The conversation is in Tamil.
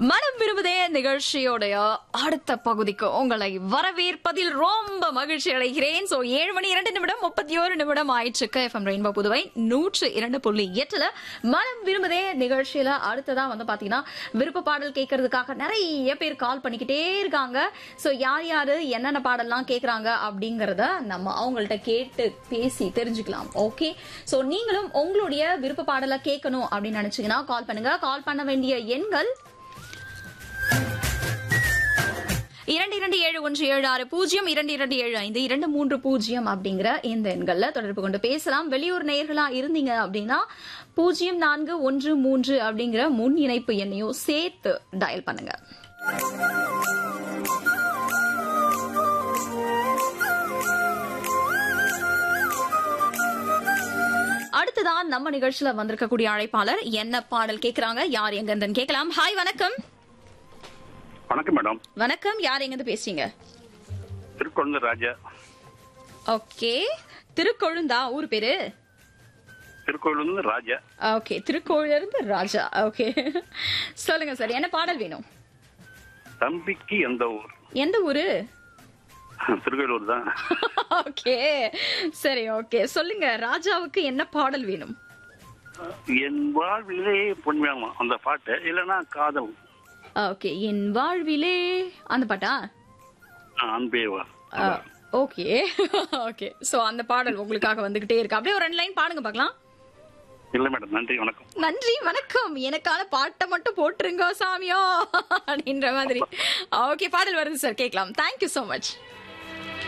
மனம் விரும்புதே நிகழ்ச்சியோடைய அடுத்த பகுதிக்கு உங்களை வரவேற்பதில் ரொம்ப மகிழ்ச்சி அடைகிறேன் சோ ஏழு மணி இரண்டு நிமிடம் முப்பத்தி ஒரு நிமிடம் ஆயிடுச்சுக்கு எஃப்எம் ரெயின்போ புதுவை நூற்று இரண்டு புள்ளி எட்டுல மனம் விரும்புதே நிகழ்ச்சியில அடுத்ததா வந்து பாத்தீங்கன்னா விருப்ப பாடல் கேட்கறதுக்காக நிறைய பேர் கால் பண்ணிக்கிட்டே இருக்காங்க சோ யார் யாரு என்னென்ன பாடல்லாம் கேக்குறாங்க அப்படிங்கறத நம்ம அவங்கள்ட்ட கேட்டு பேசி தெரிஞ்சுக்கலாம் ஓகே சோ நீங்களும் உங்களுடைய விருப்ப பாடலை கேட்கணும் அப்படின்னு நினைச்சீங்கன்னா கால் பண்ணுங்க கால் பண்ண வேண்டிய எண்கள் இரண்டு இரண்டு ஏழு ஒன்று ஏழு ஆறு பூஜ்ஜியம் இரண்டு இரண்டு ஏழு ஐந்து இரண்டு மூன்று பூஜ்ஜியம் அப்படிங்கிற இந்த எண்கள்ல தொடர்பு கொண்டு பேசலாம் வெளியூர் நேயர்களா இருந்தீங்க அப்படின்னா பூஜ்ஜியம் நான்கு ஒன்று மூன்று அப்படிங்கிற முன் இணைப்பு எண்ணையும் சேர்த்து டயல் பண்ணுங்க அடுத்ததான் நம்ம நிகழ்ச்சியில வந்திருக்கக்கூடிய அழைப்பாளர் என்ன பாடல் கேக்குறாங்க யார் எங்க இருந்துன்னு கேட்கலாம் ஹாய் வணக்கம் வணக்கம் மேடம் வணக்கம் யார் எங்க இருந்து பேசுறீங்க திருக்கொழுந்து ராஜா ஓகே திருக்கொழுந்தா ஊர் பேரு திருக்கோயிலிருந்து ராஜா ஓகே திருக்கோயில இருந்து ராஜா ஓகே சொல்லுங்க சார் என்ன பாடல் வேணும் தம்பிக்கு எந்த ஊர் எந்த ஊரு திருக்கோயிலூர் தான் ஓகே சரி ஓகே சொல்லுங்க ராஜாவுக்கு என்ன பாடல் வேணும் என் வாழ்விலே பொன்மையாமா அந்த பாட்டு இல்லைன்னா காதல் ஓகே என் வாழ்விலே அந்த பாட்டா ஆ, அன்பே வா ஓகே ஓகே சோ அந்த பாடல் உங்களுக்காக வந்துகிட்டே இருக்கு அப்படியே ஒரு ரெண்டு லைன் பாடுங்க பார்க்கலாம் இல்லை மேடம் நன்றி வணக்கம் நன்றி வணக்கம் எனக்கான பாட்டை மட்டும் போட்டுருங்க சாமியோ அப்படின்ற மாதிரி ஓகே பாடல் வருது சார் கேட்கலாம் தேங்க்யூ so மச்